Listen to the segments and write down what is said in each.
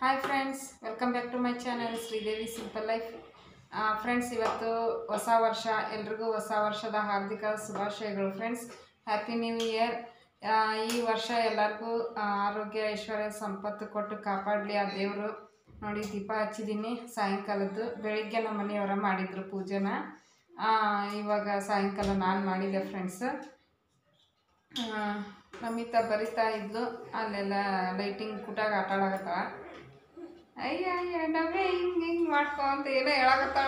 hi friends welcome back to my channel Sridevi simple life friends ಇವತ್ತು ಹೊಸ ವರ್ಷ ಎಲ್ರಿಗೂ ಹೊಸ ವರ್ಷದ ಹಾರ್ದಿಕ ಶುಭಾಶಯಗಳು ಫ್ರೆಂಡ್ಸ್ ಹ್ಯಾಪಿ ನ್ಯೂ ಇಯರ್ ಈ ವರ್ಷ ಎಲ್ಲರಿಗೂ ಆ, ಆರೋಗ್ಯ ಐಶ್ವರ್ಯ ಸಂಪತ್ತು ಕೊಟ್ಟು ಕಾಪಾಡಲಿ ಆ ದೇವರು ನೋಡಿ ದೀಪ ಹಚ್ಚಿದ್ದೀನಿ ಸಾಯಂಕಾಲದ್ದು ಬೆಳಿಗ್ಗೆ ನಮ್ಮ ಮನೆಯವರ ಮಾಡಿದ್ರು ಪೂಜೆನ ಆ, ಇವಾಗ ಸಾಯಂಕಾಲ ನಾನು ಮಾಡಿದೆ ಫ್ರೆಂಡ್ಸ್ ನಮಿತಾ ಬರಿತಾ ಇದ್ಲು ಅಲ್ಲೆಲ್ಲ ಲೈಟಿಂಗ್ ಕುಟಾಗ ಆಟ ಆಡಕತ್ತಾಳ ಅಯ್ಯ ಅಯ್ಯ ಡಬ್ಬೆ ಹಿಂಗೆ ಹಿಂಗೆ ಮಾಡ್ಕೊ ಅಂತ ಏನೋ ಹೇಳಕತ್ತಾಳ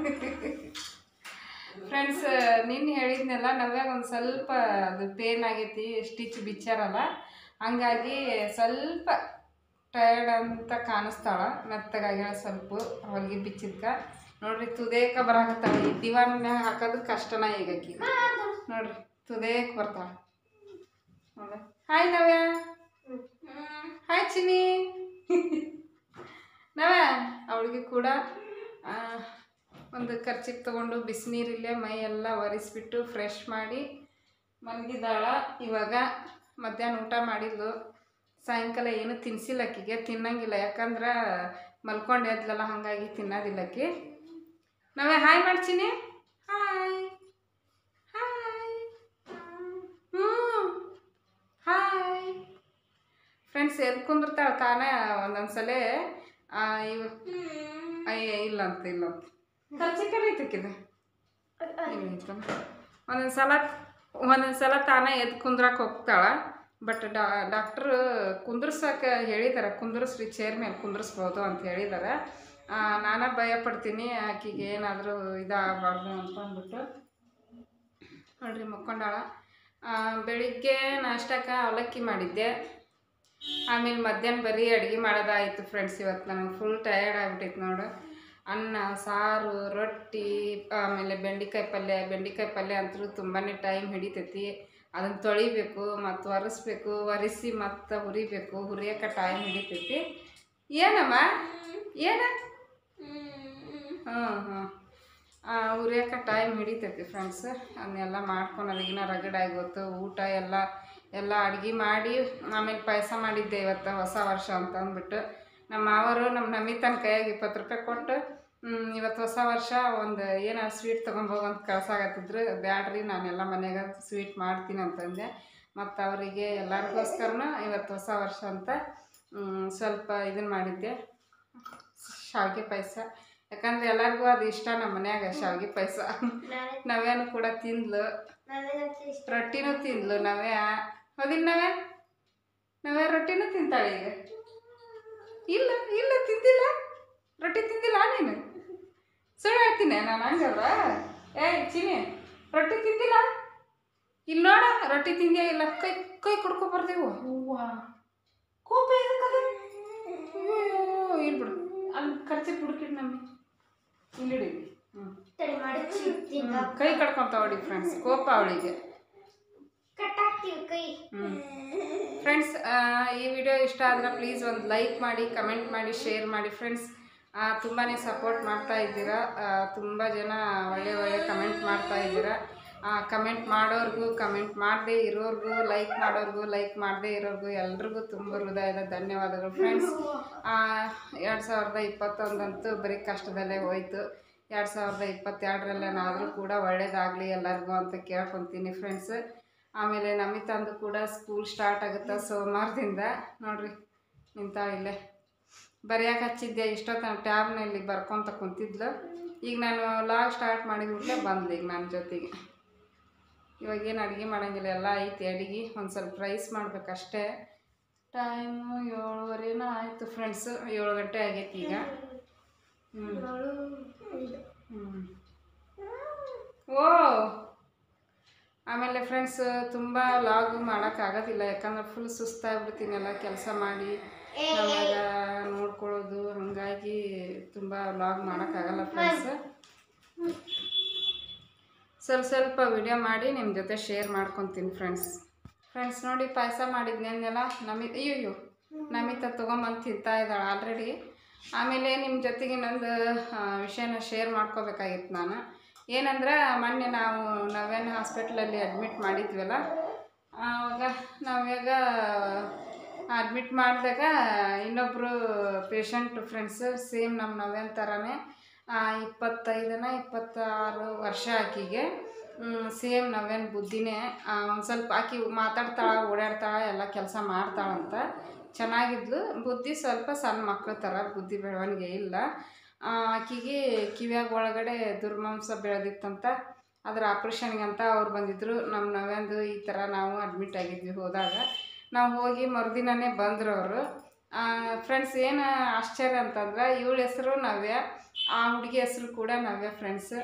ಫ್ರೆಂಡ್ಸ್ ನಿನ್ನೆ ಹೇಳಿದ್ನೆಲ್ಲ ನವ್ಯಾಗ ಒಂದು ಸ್ವಲ್ಪ ಅದು ಪೇನ್ ಆಗೈತಿ ಸ್ಟಿಚ್ ಬಿಚ್ಚಾರಲ್ಲ ಹಂಗಾಗಿ ಸ್ವಲ್ಪ ಟಯರ್ಡ್ ಅಂತ ಕಾಣಿಸ್ತಾಳ ಮೆತ್ತಗಾಗ್ಯಾಳ ಸ್ವಲ್ಪ ಹೊಲಿಗೆ ಬಿಚ್ಚಿದ್ಕ ನೋಡ್ರಿ ತುದೇಕ ಬರಾಕತ್ತಾಳ ಈ ದಿವಾನ್ಯಾಗ ಹಾಕೋದು ಕಷ್ಟನ ಈಗ ಆಕಿ ನೋಡ್ರಿ ತುದೇಕ್ ಬರ್ತಾಳ ನೋಡ್ರಿ ಹಾಯ್ ನವ್ಯ ಹಾಯ್ ಚಿನಿ ನವ್ಯ ಅವಳಿಗೆ ಕೂಡ ಆ, ಒಂದು ಖರ್ಚಿಗೆ ತೊಗೊಂಡು ಬಿಸಿನೀರಿಲ್ಲೇ ಮೈ ಎಲ್ಲ ಒರೆಸ್ಬಿಟ್ಟು ಫ್ರೆಶ್ ಮಾಡಿ ಮಲಗಿದಾಳ ಇವಾಗ ಮಧ್ಯಾಹ್ನ ಊಟ ಮಾಡಿದ್ಲು ಸಾಯಂಕಾಲ ಏನು ತಿನ್ಸಿಲ್ಲ ಆಕಿಗೆ ತಿನ್ನಂಗಿಲ್ಲ ಯಾಕಂದ್ರೆ ಮಲ್ಕೊಂಡು ಎದ್ಲಲ್ಲ ಹಾಗಾಗಿ ತಿನ್ನೋದಿಲ್ಲ ಆಕಿ ನಾವೇ ಹಾಯ್ ಮಾಡ್ತೀನಿ ಹಾಯ್ ಹಾಯ್ ಹ್ಞೂ ಹಾಯ್ ಫ್ರೆಂಡ್ಸ್ ಎದ್ದು ಕುಂದಿರ್ತಾಳೆ ತಾನೇ ಒಂದೊಂದ್ಸಲ ಇವ ಅಯ್ಯ ಇಲ್ಲ ಅಂತ ಇಲ್ಲ ಅಂತ ಖರ್ಚು ಕರೀತಕ್ಕಿದೆ ಒಂದೊಂದು ಸಲ ಒಂದೊಂದು ಸಲ ತಾನೇ ಎದ್ದು ಕುಂದ್ರಕ್ಕೆ ಹೋಗ್ತಾಳೆ ಬಟ್ ಡಾ ಡಾಕ್ಟ್ರು ಕುಂದ್ರಸಕ್ಕೆ ಹೇಳಿದ್ದಾರೆ ಕುಂದ್ರಸ್ರಿ ಚೇರ್ ಮೇಲೆ ಕುಂದ್ರಿಸ್ಬೋದು ಅಂತ ಹೇಳಿದ್ದಾರೆ ನಾನು ಭಯ ಪಡ್ತೀನಿ ಆಕಿಗೆ ಏನಾದರೂ ಇದಾಗಬಾರ್ದು ಅಂತ ಅಂದ್ಬಿಟ್ಟು ನೋಡ್ರಿ ಮಕ್ಕೊಂಡಾಳ ಆ, ಬೆಳಿಗ್ಗೆ ನಾಷ್ಟಕ್ಕೆ ಅವಲಕ್ಕಿ ಮಾಡಿದ್ದೆ ಆಮೇಲೆ ಮಧ್ಯಾಹ್ನ ಬರೀ ಅಡುಗೆ ಮಾಡೋದಾಯಿತು ಫ್ರೆಂಡ್ಸ್ ಇವತ್ತು ನನಗೆ ಫುಲ್ ಟಯರ್ಡ್ ಆಗ್ಬಿಟ್ಟೈತೆ ನೋಡು ಅನ್ನ ಸಾರು ರೊಟ್ಟಿ ಆಮೇಲೆ ಬೆಂಡೆಕಾಯಿ ಪಲ್ಯ ಬೆಂಡೆಕಾಯಿ ಪಲ್ಯ ಅಂತೂ ತುಂಬಾ ಟೈಮ್ ಹಿಡಿತೈತಿ ಅದನ್ನು ತೊಳಿಬೇಕು ಮತ್ತು ಒರೆಸ್ಬೇಕು ಒರೆಸಿ ಮತ್ತು ಹುರಿಬೇಕು ಹುರಿಯೋಕೆ ಟೈಮ್ ಹಿಡಿತೈತಿ ಏನಮ್ಮ ಏನ ಹಾಂ ಹಾಂ ಹುರಿಯೋಕೆ ಟೈಮ್ ಹಿಡಿತೈತಿ ಫ್ರೆಂಡ್ಸ್ ಅದನ್ನೆಲ್ಲ ಮಾಡ್ಕೊಂಡು ಅದಕ್ಕಿನ್ನ ರಗಡಾಗಿ ಗೊತ್ತು ಊಟ ಎಲ್ಲ ಎಲ್ಲ ಅಡುಗೆ ಮಾಡಿ ಆಮೇಲೆ ಪಾಯಸ ಮಾಡಿದ್ದೆ ಇವತ್ತು ಹೊಸ ವರ್ಷ ಅಂತ ಅಂದ್ಬಿಟ್ಟು ನಮ್ಮ ಮಾವರು ನಮ್ಮ ನಮಿತನ ಕೈಯಾಗ ಇಪ್ಪತ್ತು ರೂಪಾಯಿ ಕೊಟ್ಟು ಹ್ಮ್, ಇವತ್ತು ಹೊಸ ವರ್ಷ ಒಂದು ಏನೋ ಸ್ವೀಟ್ ತೊಗೊಂಬೋಗು ಅಂತ ಕಳ್ಸಾಗತ್ತಿದ್ರು ಬ್ಯಾಡ್ರಿ ನಾನೆಲ್ಲ ಮನ್ಯಾಗ ಸ್ವೀಟ್ ಮಾಡ್ತೀನಿ ಅಂತಂದೆ ಮತ್ತು ಅವರಿಗೆ ಎಲ್ಲರಿಗೋಸ್ಕರನೂ ಇವತ್ತು ಹೊಸ ವರ್ಷ ಅಂತ ಹ್ಮ್, ಸ್ವಲ್ಪ ಇದನ್ನು ಮಾಡಿದ್ದೆ ಶಾವಿಗೆ ಪಾಯಸ ಯಾಕಂದ್ರೆ ಎಲ್ಲರಿಗೂ ಅದು ಇಷ್ಟ ನಮ್ಮ ಮನ್ಯಾಗ ಶಾವಿಗೆ ಪಾಯಸ ನವ್ಯಾನು ಕೂಡ ತಿಂದ್ಲು ರೊಟ್ಟಿನೂ ತಿಂದ್ಲು ನವ್ಯ ಹೌದಿಲ್ಲ ನವ್ಯ ನವ್ಯ ರೊಟ್ಟಿನೂ ತಿಂತಾಳೆ ಈಗ ಇಲ್ಲ ಇಲ್ಲ ತಿಂದಿಲ್ಲ ರೊಟ್ಟಿ ತಿಂದಿಲ್ಲ ನೀನು ಸುಳ್ಳು ಹೇಳ್ತೀನಿ ನಾನು ಹಂಗಲ್ಲ ಏಯ್ ಚಿನಿ ರೊಟ್ಟಿ ತಿಂದಿಲ್ಲ ಇಲ್ಲಿ ನೋಡ ರೊಟ್ಟಿ ತಿಂದಿಯಾ ಇಲ್ಲ ಕೈ ಕೈ ಕೊಡ್ಕೊ ಬರ್ದೇವು ಹೂವ ಕೋಪ ಎದಕ್ಕದ ಅಯ್ಯೋ ಇಲ್ಲಿ ಬಿಡು ಅಲ್ಲಿ ಖರ್ಚು ಬಿಡ್ಕಿಡ್ ನಮ್ಮಿ ಇಲ್ಲಿ ಹಿಡಿ ಹ್ಞೂ ಕೈ ಕಡ್ಕೊಂತ ಹೊಡಿ ಫ್ರೆಂಡ್ಸ್ ಕೋಪ ಅವಳಿಗೆ ಫ್ರೆಂಡ್ಸ್ ಈ ವಿಡಿಯೋ ಇಷ್ಟ ಆದರೆ ಪ್ಲೀಸ್ ಒಂದು ಲೈಕ್ ಮಾಡಿ ಕಮೆಂಟ್ ಮಾಡಿ ಶೇರ್ ಮಾಡಿ ಫ್ರೆಂಡ್ಸ್ ತುಂಬಾ ಸಪೋರ್ಟ್ ಮಾಡ್ತಾ ಇದ್ದೀರಾ ತುಂಬ ಜನ ಒಳ್ಳೆ ಒಳ್ಳೆ ಕಮೆಂಟ್ ಮಾಡ್ತಾ ಇದ್ದೀರಾ ಕಮೆಂಟ್ ಮಾಡೋರ್ಗೂ ಕಮೆಂಟ್ ಮಾಡದೇ ಇರೋರ್ಗೂ ಲೈಕ್ ಮಾಡೋರ್ಗೂ ಲೈಕ್ ಮಾಡದೇ ಇರೋರ್ಗೂ ಎಲ್ರಿಗೂ ತುಂಬ ಹೃದಯದ ಧನ್ಯವಾದಗಳು ಫ್ರೆಂಡ್ಸ್ ಎರಡು ಸಾವಿರದ ಇಪ್ಪತ್ತೊಂದಂತೂ ಬರೀ ಕಷ್ಟದಲ್ಲೇ ಹೋಯ್ತು ಎರಡು ಸಾವಿರದ ಇಪ್ಪತ್ತೆರಡರಲ್ಲೇನಾದರೂ ಕೂಡ ಒಳ್ಳೇದಾಗಲಿ ಎಲ್ಲರಿಗೂ ಅಂತ ಕೇಳ್ಕೊತೀನಿ ಫ್ರೆಂಡ್ಸ್ ಆಮೇಲೆ ನಮಿತಂದು ಕೂಡ ಸ್ಕೂಲ್ ಸ್ಟಾರ್ಟ್ ಆಗುತ್ತೆ ಸೋಮವಾರದಿಂದ ನೋಡ್ರಿ ನಿಂತಾಳ ಇಲ್ಲೇ ಬರೆಯಕ್ಕೆ ಹಚ್ಚಿದ್ದೆ ಇಷ್ಟೊತ್ತು ಟ್ಯಾಬ್ನಲ್ಲಿ ಬರ್ಕೊತ ಕುಂತಿದ್ಲು ಈಗ ನಾನು ಲಾಗ್ ಸ್ಟಾರ್ಟ್ ಮಾಡಿದ್ಬಿಟ್ಲೆ ಬಂದ್ಲು ಈಗ ನನ್ನ ಜೊತೆಗೆ ಇವಾಗ ಏನು ಅಡುಗೆ ಮಾಡಂಗಿಲ್ಲ ಎಲ್ಲ ಐತಿ ಅಡುಗೆ ಒಂದು ಸ್ವಲ್ಪ ರೈಸ್ ಮಾಡ್ಬೇಕಷ್ಟೇ ಟೈಮು ಏಳುವರೆನೋ ಆಯಿತು ಫ್ರೆಂಡ್ಸು ಏಳು ಗಂಟೆ ಆಗೈತಿ ಈಗ ಹ್ಞೂ ಹ್ಞೂ ಓ ಆಮೇಲೆ ಫ್ರೆಂಡ್ಸ್ ತುಂಬ ಲಾಗ್ ಮಾಡೋಕ್ಕಾಗೋದಿಲ್ಲ ಯಾಕಂದ್ರೆ ಫುಲ್ ಸುಸ್ತಾಗ್ಬಿಡ್ತೀನಿ ಎಲ್ಲ ಕೆಲಸ ಮಾಡಿ ನಮಗೆ ನೋಡ್ಕೊಳ್ಳೋದು ಹಾಗಾಗಿ ತುಂಬ ಲಾಗ್ ಮಾಡೋಕ್ಕಾಗಲ್ಲ ಫ್ರೆಂಡ್ಸ್ ಸ್ವಲ್ಪ ಸ್ವಲ್ಪ ವಿಡಿಯೋ ಮಾಡಿ ನಿಮ್ಮ ಜೊತೆ ಶೇರ್ ಮಾಡ್ಕೊತೀನಿ ಫ್ರೆಂಡ್ಸ್ ಫ್ರೆಂಡ್ಸ್ ನೋಡಿ ಪಾಯಸ ಮಾಡಿದ್ನೆಲ್ಲ ನಮಿ ಅಯ್ಯೋ ನಮಿತ ತೊಗೊಂಬಂದು ತಿಂತಾ ಇದ್ದಾಳೆ ಆಲ್ರೆಡಿ ಆಮೇಲೆ ನಿಮ್ಮ ಜೊತೆಗೆ ಇನ್ನೊಂದು ಆ, ವಿಷಯನ ಶೇರ್ ಮಾಡ್ಕೋಬೇಕಾಗಿತ್ತು ನಾನು ಏನಂದ್ರೆ ಮೊನ್ನೆ ನಾವು ನವೇನ್ ಹಾಸ್ಪಿಟ್ಲಲ್ಲಿ ಅಡ್ಮಿಟ್ ಮಾಡಿದ್ವಲ್ಲ ಆವಾಗ ನಾವ್ಯಾಗ ಅಡ್ಮಿಟ್ ಮಾಡಿದಾಗ ಇನ್ನೊಬ್ಬರು ಪೇಷಂಟ್ ಫ್ರೆಂಡ್ಸ್ ಸೇಮ್ ನಮ್ಮ ನವ್ಯನ ಥರನೇ ಆ, ಇಪ್ಪತ್ತೈದನ ಇಪ್ಪತ್ತಾರು ವರ್ಷ ಆಕಿಗೆ ಸೇಮ್ ನವ್ಯನ ಬುದ್ಧಿನೇ ಒಂದು ಸ್ವಲ್ಪ ಆಕಿ ಮಾತಾಡ್ತಾಳೆ ಓಡಾಡ್ತಾಳೆ ಎಲ್ಲ ಕೆಲಸ ಮಾಡ್ತಾಳಂತ ಚೆನ್ನಾಗಿದ್ಲು ಬುದ್ಧಿ ಸ್ವಲ್ಪ ಸಣ್ಣ ಮಕ್ಳ ಥರ ಬುದ್ಧಿ ಬೆಳವಣಿಗೆ ಇಲ್ಲ ಆ, ಆಕಿಗೆ ಕಿವ್ಯಾಗ ಒಳಗಡೆ ದುರ್ಮಾಂಸ ಬೆಳೆದಿತ್ತಂತ ಅದ್ರ ಆಪ್ರೇಷನ್ಗೆ ಅಂತ ಅವ್ರು ಬಂದಿದ್ದರು ನಮ್ಮ ನವ್ಯಂದು ಈ ಥರ ನಾವು ಅಡ್ಮಿಟ್ ಆಗಿದ್ವಿ ಹೋದಾಗ ನಾವು ಹೋಗಿ ಮರುದಿನನೇ ಬಂದರು ಅವರು ಫ್ರೆಂಡ್ಸ್ ಏನು ಆಶ್ಚರ್ಯ ಅಂತಂದ್ರೆ ಇವಳ ಹೆಸರು ನವ್ಯ ಆ ಹುಡುಗಿ ಹೆಸರು ಕೂಡ ನವ್ಯ ಫ್ರೆಂಡ್ಸ್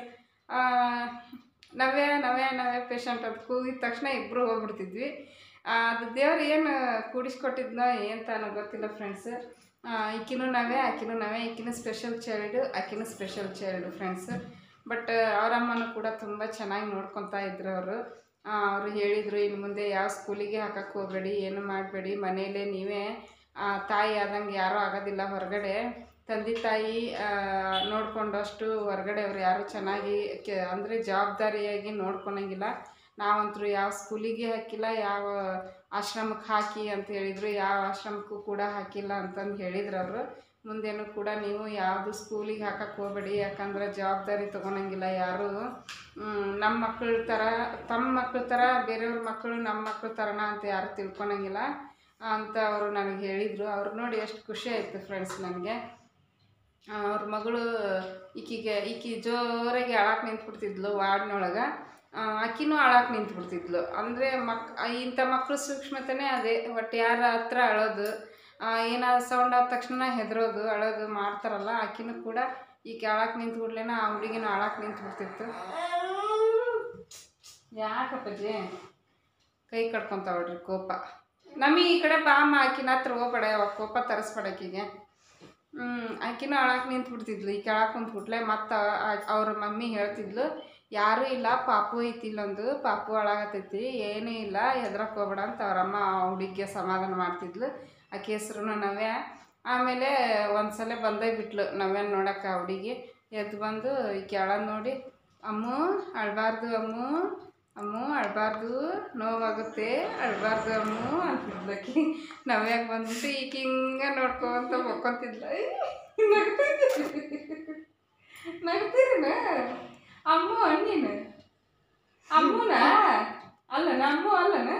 ನವ್ಯ ನವ್ಯ ನವ್ಯ ಪೇಷಂಟ್ ಅಂತ ಕೂಗಿದ ತಕ್ಷಣ ಇಬ್ಬರು ಹೋಗ್ಬಿಡ್ತಿದ್ವಿ ಆ, ಅದು ದೇವ್ರು ಏನು ಕೂಡಿಸ್ಕೊಟ್ಟಿದ್ನೋ ಏನು ತಾನೋ ಗೊತ್ತಿಲ್ಲ ಫ್ರೆಂಡ್ಸ್ ಈಕಿನೂ ನವ್ಯ ಆಕಿನೂ ನವ್ಯ ಈಕಿನೂ ಸ್ಪೆಷಲ್ ಚೈಲ್ಡು ಆಕಿನೂ ಸ್ಪೆಷಲ್ ಚೈಲ್ಡು ಫ್ರೆಂಡ್ಸ್ ಬಟ್ ಅವರಮ್ಮನೂ ಕೂಡ ತುಂಬ ಚೆನ್ನಾಗಿ ನೋಡ್ಕೊತಾ ಇದ್ರು ಅವರು ಅವರು ಹೇಳಿದರು ಇನ್ನು ಮುಂದೆ ಯಾವ ಸ್ಕೂಲಿಗೆ ಹಾಕಕ್ಕೆ ಹೋಗಬೇಡಿ ಏನು ಮಾಡಬೇಡಿ ಮನೆಯಲ್ಲೇ ನೀವೇ ಆ, ತಾಯಿ ಆದಂಗೆ ಯಾರೂ ಆಗೋದಿಲ್ಲ ಹೊರಗಡೆ ತಂದೆ ತಾಯಿ ಆ, ನೋಡ್ಕೊಂಡಷ್ಟು ಹೊರಗಡೆ ಅವ್ರು ಯಾರು ಚೆನ್ನಾಗಿ ಕೆ ಅಂದರೆ ಜವಾಬ್ದಾರಿಯಾಗಿ ನೋಡ್ಕೊಳಂಗಿಲ್ಲ ನಾವಂತರೂ ಯಾವ ಸ್ಕೂಲಿಗೆ ಹಾಕಿಲ್ಲ ಯಾವ ಆಶ್ರಮಕ್ಕೆ ಹಾಕಿ ಅಂತ ಹೇಳಿದರು ಯಾವ ಆಶ್ರಮಕ್ಕೂ ಕೂಡ ಹಾಕಿಲ್ಲ ಅಂತಂದು ಹೇಳಿದ್ರು ಅವರು ಮುಂದೇನು ಕೂಡ ನೀವು ಯಾವುದು ಸ್ಕೂಲಿಗೆ ಹಾಕಕ್ಕೆ ಹೋಗ್ಬೇಡಿ ಯಾಕಂದ್ರೆ ಜವಾಬ್ದಾರಿ ತೊಗೊಳಂಗಿಲ್ಲ ಯಾರು ನಮ್ಮ ಮಕ್ಕಳ ಥರ ತಮ್ಮ ಮಕ್ಕಳ ಥರ ಬೇರೆಯವ್ರ ಮಕ್ಕಳು ನಮ್ಮ ಮಕ್ಕಳ ಥರನ ಅಂತ ಯಾರು ತಿಳ್ಕೊಳಂಗಿಲ್ಲ ಅಂತ ಅವರು ನನಗೆ ಹೇಳಿದರು ಅವ್ರು ನೋಡಿ ಎಷ್ಟು ಖುಷಿ ಆಯಿತು ಫ್ರೆಂಡ್ಸ್ ನನಗೆ ಅವ್ರ ಮಗಳು ಈಕಿಗೆ ಈಕಿ ಜೋರಾಗಿ ಅಳಕ್ಕೆ ನಿಂತ್ಬಿಡ್ತಿದ್ಲು ವಾರ್ಡ್ನೊಳಗೆ ಆಕಿನೂ ಅಳಕ್ಕೆ ನಿಂತ್ಬಿಡ್ತಿದ್ಲು ಅಂದರೆ ಮಕ್ ಇಂಥ ಮಕ್ಕಳು ಸೂಕ್ಷ್ಮತೆನೇ ಅದೇ ಒಟ್ಟು ಯಾರ ಹತ್ರ ಅಳೋದು ಏನಾದ್ರು ಸೌಂಡ್ ಆದ ತಕ್ಷಣ ಹೆದರೋದು ಅಳೋದು ಮಾಡ್ತಾರಲ್ಲ ಆಕಿನೂ ಕೂಡ ಈಕೆ ಅಳಕ್ಕೆ ನಿಂತ್ಬಿಡ್ಲೇನ ಆ ಹುಡುಗಿನೂ ಅಳಕ್ಕೆ ನಿಂತ್ಬಿಡ್ತಿತ್ತು ಯಾಕಪ್ಪಜ್ಜಿ ಕೈ ಕಟ್ಕೊಂತಾವಳ್ರಿ ಕೋಪ ನಮಗೆ ಈ ಕಡೆ ಬಾಮ ಆಕಿನ ಹತ್ರ ಹೋಗ್ಬೇಡ ಅವಾಗ ಕೋಪ ತರಿಸ್ಬೇಡ ಆಕಿಗೆ ಹ್ಞೂ ಆಕಿನೂ ಅಳಕ್ಕೆ ನಿಂತ್ಬಿಡ್ತಿದ್ಲು ಈ ಕೆಳಗೆ ಕುಂತ್ಬಿಟ್ಲೆ ಮತ್ತು ಅವ್ರ ಮಮ್ಮಿ ಹೇಳ್ತಿದ್ಲು ಯಾರೂ ಇಲ್ಲ ಪಾಪು ಐತಿ ಇಲ್ಲೊಂದು ಪಾಪು ಅಳಾಗತೈತಿ ಏನೂ ಇಲ್ಲ ಹೆದ್ರಕ್ಕೆ ಹೋಗ್ಬೇಡ ಅಂತ ಅವರಮ್ಮ ಆ ಹುಡುಗಿಗೆ ಸಮಾಧಾನ ಮಾಡ್ತಿದ್ಲು ಆಕೆ ಹೆಸ್ರು ನವ್ಯ ಆಮೇಲೆ ಒಂದು ಸಲ ಬಂದೇ ಬಿಟ್ಲು ನವ್ಯನ ನೋಡಕ್ಕೆ ಆ ಹುಡುಗಿ ಎದ್ದು ಬಂದು ಈ ಕೆಳಗೆ ನೋಡಿ ಅಮ್ಮು ಅಳಬಾರ್ದು ಅಮ್ಮು ಅಮ್ಮು ಅಳಬಾರ್ದು ನೋವಾಗುತ್ತೆ ಅಳಬಾರ್ದು ಅಮ್ಮು ಅಂತಿದ್ಲು ಆಕಿ ನವ್ಯಾಗ ಬಂದ್ಬಿಟ್ಟು ಈಗ ಹಿಂಗೆ ನೋಡ್ಕೊಂತ ಮಕ್ಕೊಂತಿದ್ಲ ನಗ್ತೀರಿನ ಅಮ್ಮು ಅಣ್ಣೀನು ಅಮ್ಮನ ಅಲ್ಲನ ಅಮ್ಮು ಅಲ್ಲನ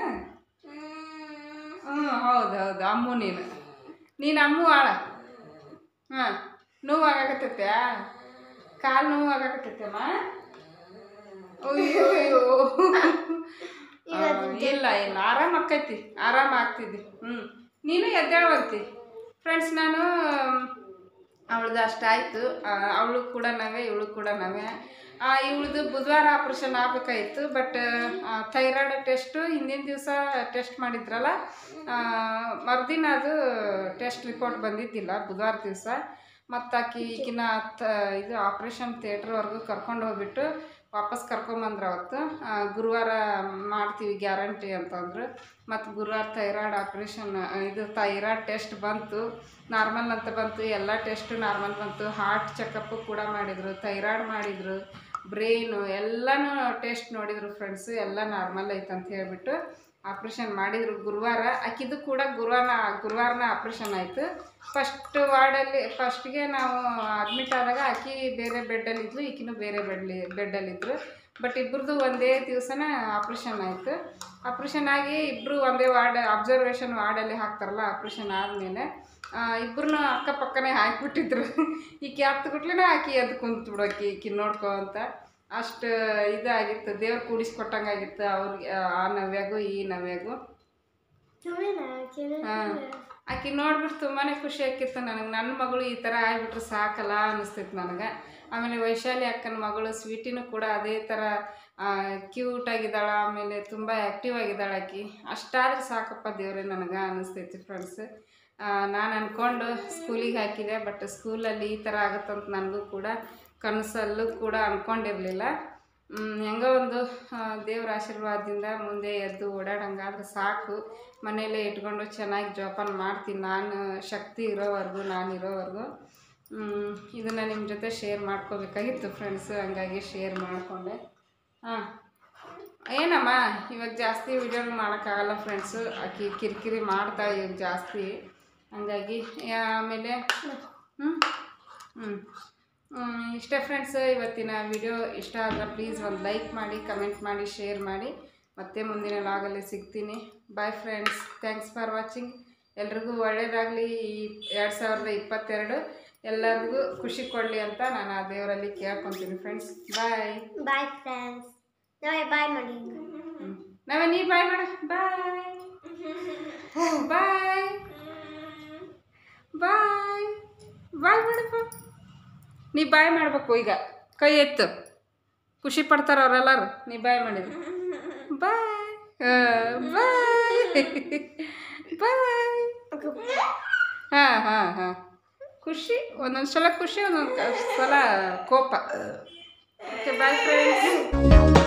ಹ್ಞೂ ಹೌದು ಹೌದು ಅಮ್ಮು ನೀನು ನೀನು ಅಮ್ಮು ಆಳ ಹಾಂ ನೋವು ಆಗಾಕತ್ತೈತ್ಯಾ ಕಾಲು ನೋವು ಆಗಾಕತ್ತೈತಮ್ಮ ಅಯ್ಯೋ ಅಯ್ಯೋ ಆ, ಇಲ್ಲ ಇಲ್ಲ ಆರಾಮ ಆಕೈತಿ ಆರಾಮ ಆಗ್ತಿದ್ದಿ ಹ್ಞೂ ನೀನು ಎದ್ದೇಳುವಂತಿ ಫ್ರೆಂಡ್ಸ್ ನಾನು ಅವಳದು ಅಷ್ಟಾಯಿತು ಅವಳು ಕೂಡ ನಾವೇ ಇವಳು ಕೂಡ ನಾವೇ ಇವಳದು ಬುಧವಾರ ಆಪ್ರೇಷನ್ ಆಗಬೇಕಾಯಿತು ಬಟ್ ಥೈರಾಯ್ಡ್ ಟೆಸ್ಟು ಹಿಂದಿನ ದಿವಸ ಟೆಸ್ಟ್ ಮಾಡಿದ್ರಲ್ಲ ಆ, ಮರುದಿನ ಅದು ಟೆಸ್ಟ್ ರಿಪೋರ್ಟ್ ಬಂದಿದ್ದಿಲ್ಲ ಬುಧವಾರ ದಿವಸ ಮತ್ತು ಆಕಿ ಈಗಿನ ತ ಇದು ಆಪ್ರೇಷನ್ ಥಿಯೇಟ್ರ್ವರೆಗೂ ಕರ್ಕೊಂಡು ಹೋಗ್ಬಿಟ್ಟು ವಾಪಸ್ ಕರ್ಕೊಂಬಂದ್ರು ಅವತ್ತು ಆ, ಗುರುವಾರ ಮಾಡ್ತೀವಿ ಗ್ಯಾರಂಟಿ ಅಂತಂದ್ರು ಮತ್ತು ಗುರುವಾರ ಥೈರಾಯ್ಡ್ ಆಪ್ರೇಷನ್ ಇದು ಥೈರಾಯ್ಡ್ ಟೆಸ್ಟ್ ಬಂತು ನಾರ್ಮಲ್ ಅಂತ ಬಂತು ಎಲ್ಲ ಟೆಸ್ಟು ನಾರ್ಮಲ್ ಬಂತು ಹಾರ್ಟ್ ಚೆಕಪ್ಪು ಕೂಡ ಮಾಡಿದರು ಥೈರಾಯ್ಡ್ ಮಾಡಿದರು ಬ್ರೈನು ಎಲ್ಲನೂ ಟೆಸ್ಟ್ ನೋಡಿದರು ಫ್ರೆಂಡ್ಸು ಎಲ್ಲ ನಾರ್ಮಲ್ ಐತೆ ಅಂತ ಹೇಳ್ಬಿಟ್ಟು ಆಪ್ರೇಷನ್ ಮಾಡಿದರು ಗುರುವಾರ ಆಕಿದು ಕೂಡ ಗುರುವಾರ ಗುರುವಾರನ ಆಪ್ರೇಷನ್ ಆಯಿತು ಫಸ್ಟ್ ವಾರ್ಡಲ್ಲಿ ಫಸ್ಟ್ಗೆ ನಾವು ಅಡ್ಮಿಟ್ ಆದಾಗ ಆಕಿ ಬೇರೆ ಬೆಡ್ಡಲ್ಲಿದ್ಲು ಈಕಿನೂ ಬೇರೆ ಬೆಡ್ಲಿ ಬೆಡ್ಡಲ್ಲಿದ್ದರು ಬಟ್ ಇಬ್ಬರದು ಒಂದೇ ದಿವಸನೇ ಆಪ್ರೇಷನ್ ಆಯಿತು ಆಪ್ರೇಷನ್ ಆಗಿ ಇಬ್ಬರು ಒಂದೇ ವಾರ್ಡ್ ಅಬ್ಸರ್ವೇಷನ್ ವಾರ್ಡಲ್ಲಿ ಹಾಕ್ತಾರಲ್ಲ ಆಪ್ರೇಷನ್ ಆದಮೇಲೆ ಇಬ್ಬರನ್ನ ಅಕ್ಕಪಕ್ಕನೇ ಹಾಕಿಬಿಟ್ಟಿದ್ರು ಈಕಿ ಹತ್ತು ಗುಟ್ಲಿನ ಆಕಿ ಎದ್ದು ಕುಂತು ಬಿಡೋಕಿ ಈಕಿ ನೋಡ್ಕೊ ಅಂತ ಅಷ್ಟು ಇದಾಗಿತ್ತು ದೇವ್ರು ಕೂಡಿಸ್ಕೊಟ್ಟಂಗೆ ಆಗಿತ್ತು ಅವ್ರಿಗೆ ಆ ನವ್ಯಾಗೂ ಈ ನವ್ಯಾಗೂ ಹಾಂ ಆಕಿ ನೋಡ್ಬಿಟ್ಟು ತುಂಬಾ ಖುಷಿ ಆಕಿತ್ತು ನನಗೆ ನನ್ನ ಮಗಳು ಈ ಥರ ಆಗಿಬಿಟ್ರೆ ಸಾಕಲ್ಲ ಅನ್ನಿಸ್ತಿತ್ತು ನನಗೆ ಆಮೇಲೆ ವೈಶಾಲಿ ಅಕ್ಕನ ಮಗಳು ಸ್ವೀಟಿನೂ ಕೂಡ ಅದೇ ಥರ ಕ್ಯೂಟ್ ಆಗಿದ್ದಾಳೆ ಆಮೇಲೆ ತುಂಬ ಆ್ಯಕ್ಟಿವ್ ಆಗಿದ್ದಾಳೆ ಆಕಿ ಅಷ್ಟಾದ್ರೆ ಸಾಕಪ್ಪ ದೇವ್ರೆ ನನಗೆ ಅನ್ನಿಸ್ತೈತಿ ಫ್ರೆಂಡ್ಸ್ ನಾನು ಅಂದ್ಕೊಂಡು ಸ್ಕೂಲಿಗೆ ಹಾಕಿದೆ ಬಟ್ ಸ್ಕೂಲಲ್ಲಿ ಈ ಥರ ಆಗುತ್ತಂತ ನನಗೂ ಕೂಡ ಕನಸಲ್ಲೂ ಕೂಡ ಅಂದ್ಕೊಂಡಿರಲಿಲ್ಲ ಹೆಂಗೋ ಒಂದು ಆ, ದೇವ್ರ ಆಶೀರ್ವಾದದಿಂದ ಮುಂದೆ ಎದ್ದು ಓಡಾಡಂಗಾದ್ರೆ ಸಾಕು ಮನೆಯಲ್ಲೇ ಇಟ್ಕೊಂಡು ಚೆನ್ನಾಗಿ ಜೋಪಾನ ಮಾಡ್ತೀನಿ ನಾನು ಶಕ್ತಿ ಇರೋವರೆಗೂ ನಾನು ಇರೋವರೆಗೂ ಇದನ್ನು ನಿಮ್ಮ ಜೊತೆ ಶೇರ್ ಮಾಡ್ಕೋಬೇಕಾಗಿತ್ತು ಫ್ರೆಂಡ್ಸ್ ಹಂಗಾಗಿ ಶೇರ್ ಮಾಡಿಕೊಂಡೆ ಹಾಂ ಏನಮ್ಮ ಇವಾಗ ಜಾಸ್ತಿ ವಿಡಿಯೋ ಮಾಡೋಕ್ಕಾಗಲ್ಲ ಫ್ರೆಂಡ್ಸು ಆಕಿ ಕಿರಿಕಿರಿ ಮಾಡ್ತಾ ಇವಾಗ ಜಾಸ್ತಿ ಹಂಗಾಗಿ ಯಾ- ಆಮೇಲೆ ಹ್ಞೂ ಹ್ಞೂ ಇಷ್ಟೇ ಫ್ರೆಂಡ್ಸ್ ಇವತ್ತಿನ ವಿಡಿಯೋ ಇಷ್ಟ ಆದರೆ ಪ್ಲೀಸ್ ಒಂದು ಲೈಕ್ ಮಾಡಿ ಕಮೆಂಟ್ ಮಾಡಿ ಶೇರ್ ಮಾಡಿ ಮತ್ತೆ ಮುಂದಿನ ಲಾಗಲ್ಲಿ ಸಿಗ್ತೀನಿ bye friends thanks for watching ಎಲ್ರಿಗೂ ಒಳ್ಳೆಯದಾಗಲಿ ಈ ಎರಡು ಸಾವಿರದ ಇಪ್ಪತ್ತೆರಡು ಎಲ್ಲರಿಗೂ ಖುಷಿ ಕೊಡಲಿ ಅಂತ ನಾನು ಆ ದೇವರಲ್ಲಿ ಕೇಳ್ಕೊತೀನಿ ಫ್ರೆಂಡ್ಸ್ ಬಾಯ್ ಬಾಯ್ ಫ್ರೆಂಡ್ಸ್ ನಾವೇ ಬಾಯ್ ಮಾಡಿ ನಾವೇ ನೀ ಬಾಯ್ ಮಾಡ ಬಾಯ್ ಬಾಯ್ ಬಾಯ್ ಬಾಯ್ ಮಾಡಪ್ಪ ನೀ ಬಾಯ್ ಮಾಡಬೇಕು ಈಗ ಕೈ ಎತ್ತು ಖುಷಿ ಪಡ್ತಾರ ಅವರೆಲ್ಲರೂ ನೀ ಬಾಯ್ ಮಾಡಿದ್ರು ಬಾಯ್ ಬಾಯ್ ಬಾಯ್ ಹಾಂ ಹಾಂ ಹಾಂ ಖುಷಿ ಒಂದೊಂದು ಸಲ ಖುಷಿ ಒಂದೊಂದು ಸಲ ಕೋಪ ಓಕೆ ಬಾಯ್ ಫ್ರೆಂಡ್ಸ್